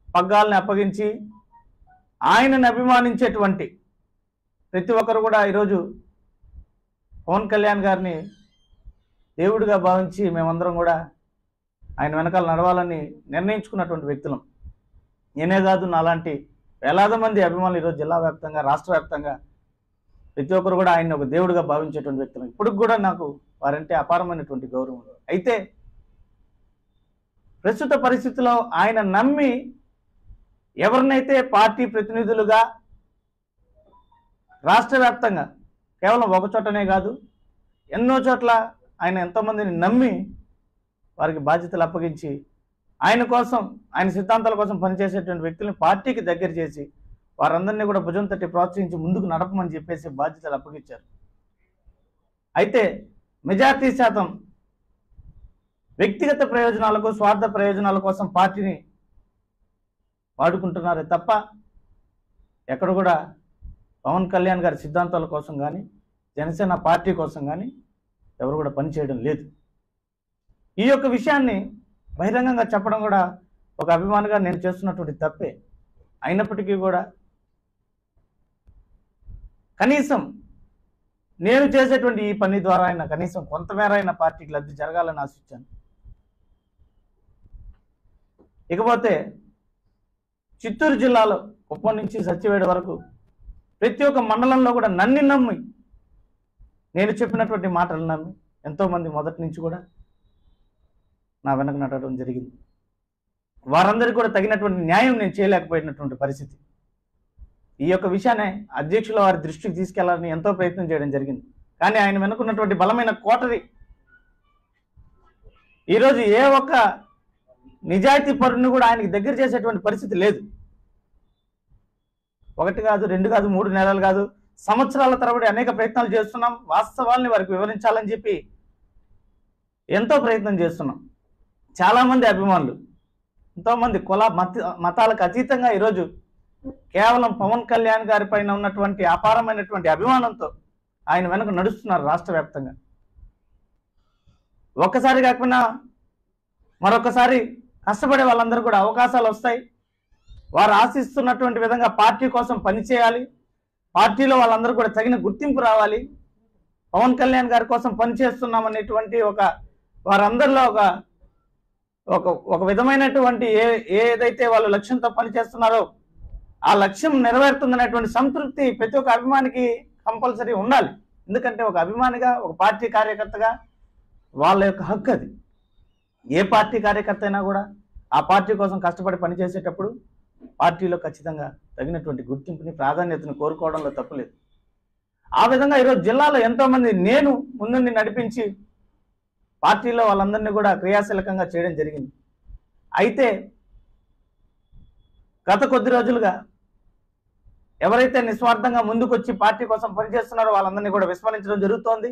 పగ్గాల్ని అప్పగించి ఆయనను అభిమానించేటువంటి ప్రతి ఒక్కరు కూడా ఈరోజు పవన్ కళ్యాణ్ గారిని దేవుడిగా భావించి మేమందరం కూడా ఆయన వెనకాల నడవాలని నిర్ణయించుకున్నటువంటి వ్యక్తులం నేనే కాదు నాలాంటి వేలాది మంది అభిమానులు ఈరోజు జిల్లా వ్యాప్తంగా రాష్ట్ర వ్యాప్తంగా ప్రతి ఒక్కరు కూడా ఆయన ఒక దేవుడిగా భావించేటువంటి వ్యక్తులు ఇప్పుడు కూడా నాకు వారంటే అపారమైనటువంటి గౌరవం అయితే ప్రస్తుత పరిస్థితిలో ఆయన నమ్మి ఎవరినైతే పార్టీ ప్రతినిధులుగా రాష్ట్ర వ్యాప్తంగా కేవలం ఒక చోటనే కాదు ఎన్నో చోట్ల ఆయన ఎంతోమందిని నమ్మి వారికి బాధ్యతలు అప్పగించి ఆయన కోసం ఆయన సిద్ధాంతాల కోసం పనిచేసేటువంటి వ్యక్తులను పార్టీకి దగ్గర చేసి వారందరినీ కూడా భుజం తట్టి ప్రోత్సహించి ముందుకు నడపమని చెప్పేసి బాధ్యతలు అప్పగించారు అయితే మెజార్టీ శాతం వ్యక్తిగత ప్రయోజనాలకు స్వార్థ ప్రయోజనాల కోసం పార్టీని వాడుకుంటున్నారే తప్ప ఎక్కడ కూడా పవన్ కళ్యాణ్ గారి సిద్ధాంతాల కోసం కానీ జనసేన పార్టీ కోసం కానీ ఎవరు కూడా పనిచేయడం లేదు ఈ యొక్క విషయాన్ని బహిరంగంగా చెప్పడం కూడా ఒక అభిమానిగా నేను చేస్తున్నటువంటి తప్పే అయినప్పటికీ కూడా కనీసం నేను చేసేటువంటి ఈ పని ద్వారా అయినా కనీసం కొంతమేర అయినా పార్టీకి లబ్ధి జరగాలని ఆశించాను ఇకపోతే చిత్తూరు జిల్లాలో కుప్పం నుంచి సత్యవేడ వరకు ప్రతి ఒక్క మండలంలో కూడా నన్ను నమ్మి నేను చెప్పినటువంటి మాటలు నమ్మి ఎంతోమంది మొదటి నుంచి కూడా నా వెనక నడవడం జరిగింది వారందరికీ కూడా తగినటువంటి న్యాయం నేను చేయలేకపోయినటువంటి పరిస్థితి ఈ యొక్క విషయాన్ని అధ్యక్షుల వారి దృష్టికి తీసుకెళ్లాలని ఎంతో ప్రయత్నం చేయడం జరిగింది కానీ ఆయన వెనుకున్నటువంటి బలమైన కోటరి ఈరోజు ఏ ఒక్క నిజాయితీ పరుని కూడా ఆయనకి దగ్గర చేసేటువంటి పరిస్థితి లేదు ఒకటి కాదు రెండు కాదు మూడు నెలలు కాదు సంవత్సరాల తరబడి అనేక ప్రయత్నాలు చేస్తున్నాం వాస్తవాల్ని వారికి వివరించాలని చెప్పి ఎంతో ప్రయత్నం చేస్తున్నాం చాలామంది అభిమానులు ఎంతోమంది కుల మత మతాలకు అతీతంగా ఈరోజు కేవలం పవన్ కళ్యాణ్ గారి పైన ఉన్నటువంటి అపారమైనటువంటి అభిమానంతో ఆయన వెనక నడుస్తున్నారు రాష్ట్ర వ్యాప్తంగా ఒక్కసారి కాకపోయినా మరొకసారి కష్టపడే వాళ్ళందరూ కూడా అవకాశాలు వస్తాయి వారు ఆశిస్తున్నటువంటి విధంగా పార్టీ కోసం పనిచేయాలి పార్టీలో వాళ్ళందరూ కూడా తగిన గుర్తింపు రావాలి పవన్ కళ్యాణ్ గారి కోసం పనిచేస్తున్నాం అనేటువంటి ఒక వారందరిలో ఒక ఒక ఒక విధమైనటువంటి ఏ ఏదైతే వాళ్ళు లక్ష్యంతో పనిచేస్తున్నారో ఆ లక్ష్యం నెరవేరుతుందనేటువంటి సంతృప్తి ప్రతి ఒక్క అభిమానికి కంపల్సరీ ఉండాలి ఎందుకంటే ఒక అభిమానిగా ఒక పార్టీ కార్యకర్తగా వాళ్ళ యొక్క హక్కు అది ఏ పార్టీ కార్యకర్త అయినా కూడా ఆ పార్టీ కోసం కష్టపడి పనిచేసేటప్పుడు పార్టీలో ఖచ్చితంగా తగినటువంటి గుర్తింపుని ప్రాధాన్యతను కోరుకోవడంలో తప్పులేదు ఆ విధంగా ఈరోజు జిల్లాలో ఎంతోమంది నేను ముందుండి నడిపించి పార్టీలో వాళ్ళందరినీ కూడా క్రియాశీలకంగా చేయడం జరిగింది అయితే గత కొద్ది రోజులుగా ఎవరైతే నిస్వార్థంగా ముందుకొచ్చి పార్టీ కోసం పనిచేస్తున్నారో వాళ్ళందరినీ కూడా విస్మరించడం జరుగుతోంది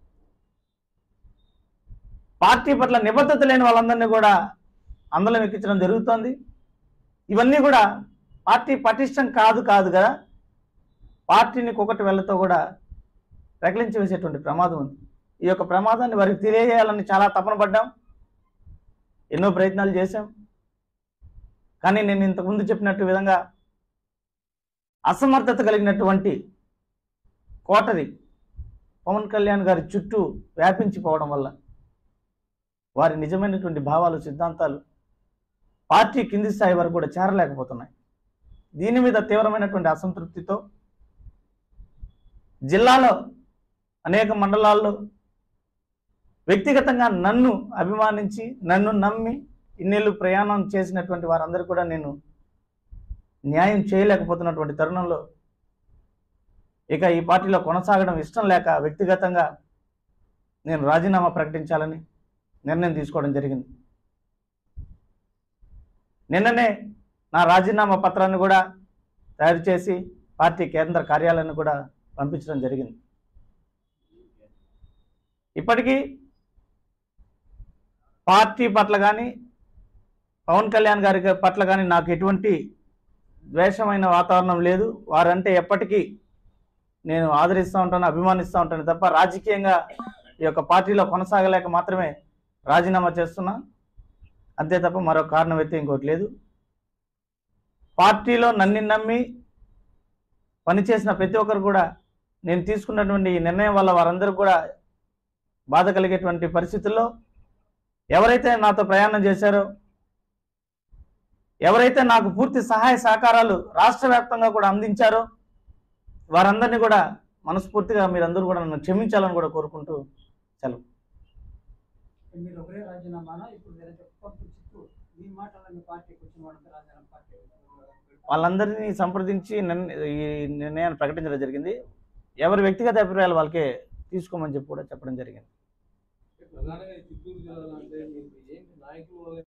పార్టీ పట్ల నిబద్ధత లేని వాళ్ళందరినీ కూడా అందలం ఎక్కించడం జరుగుతోంది ఇవన్నీ కూడా పార్టీ పటిష్టం కాదు కాదు కదా పార్టీని కుకటి వెళ్ళతో కూడా రగిలించి వేసేటువంటి ప్రమాదం ఉంది ఈ యొక్క ప్రమాదాన్ని వారికి తెలియజేయాలని చాలా తపన పడ్డాం ఎన్నో ప్రయత్నాలు చేశాం కానీ నేను ఇంతకుముందు చెప్పినట్టు విధంగా అసమర్థత కలిగినటువంటి కోటరి పవన్ కళ్యాణ్ గారి చుట్టూ వ్యాపించిపోవడం వల్ల వారి నిజమైనటువంటి భావాలు సిద్ధాంతాలు పార్టీ కింది స్థాయి వరకు కూడా చేరలేకపోతున్నాయి దీని మీద తీవ్రమైనటువంటి అసంతృప్తితో జిల్లాలో అనేక మండలాల్లో వ్యక్తిగతంగా నన్ను అభిమానించి నన్ను నమ్మి ఇన్నేళ్ళు ప్రయాణం చేసినటువంటి వారందరూ కూడా నేను న్యాయం చేయలేకపోతున్నటువంటి తరుణంలో ఇక ఈ పార్టీలో కొనసాగడం ఇష్టం లేక వ్యక్తిగతంగా నేను రాజీనామా ప్రకటించాలని నిర్ణయం తీసుకోవడం జరిగింది నిన్ననే నా రాజీనామా పత్రాన్ని కూడా తయారు చేసి పార్టీ కేంద్ర కార్యాలయాన్ని కూడా పంపించడం జరిగింది ఇప్పటికీ పార్టీ పట్ల కానీ పవన్ కళ్యాణ్ గారి పట్ల కానీ నాకు ఎటువంటి ద్వేషమైన వాతావరణం లేదు వారంటే ఎప్పటికీ నేను ఆదరిస్తూ ఉంటాను అభిమానిస్తూ ఉంటాను తప్ప రాజకీయంగా ఈ యొక్క పార్టీలో కొనసాగలేక మాత్రమే రాజీనామా చేస్తున్నా అంతే తప్ప మరో కారణం అయితే ఇంకోటి లేదు పార్టీలో నన్ను నమ్మి పనిచేసిన ప్రతి ఒక్కరు కూడా నేను తీసుకున్నటువంటి ఈ నిర్ణయం వల్ల వారందరూ కూడా బాధ కలిగేటువంటి పరిస్థితుల్లో ఎవరైతే నాతో ప్రయాణం చేశారో ఎవరైతే నాకు పూర్తి సహాయ సహకారాలు రాష్ట్ర వ్యాప్తంగా కూడా అందించారో వారందరినీ కూడా మనస్ఫూర్తిగా మీరందరూ కూడా నన్ను క్షమించాలని కూడా కోరుకుంటూ సెలవు మీరు ఒకరే రాజీనామానా ఇప్పుడు వేరే చెప్పండి చిత్తూరు మీ మాటల్లో మీ పార్టీకి వచ్చిన వాళ్ళంతా రాజీనామా పార్టీ వాళ్ళందరినీ సంప్రదించి నిర్ణ- ఈ నిర్ణయాన్ని ప్రకటించడం జరిగింది ఎవరి వ్యక్తిగత అభిప్రాయాలు వాళ్ళకే తీసుకోమని చెప్పి కూడా చెప్పడం జరిగింది ప్రధానంగా ఈ చిత్తూరు జిల్లాలో అంటే మీకు ఏంటి నాయకులు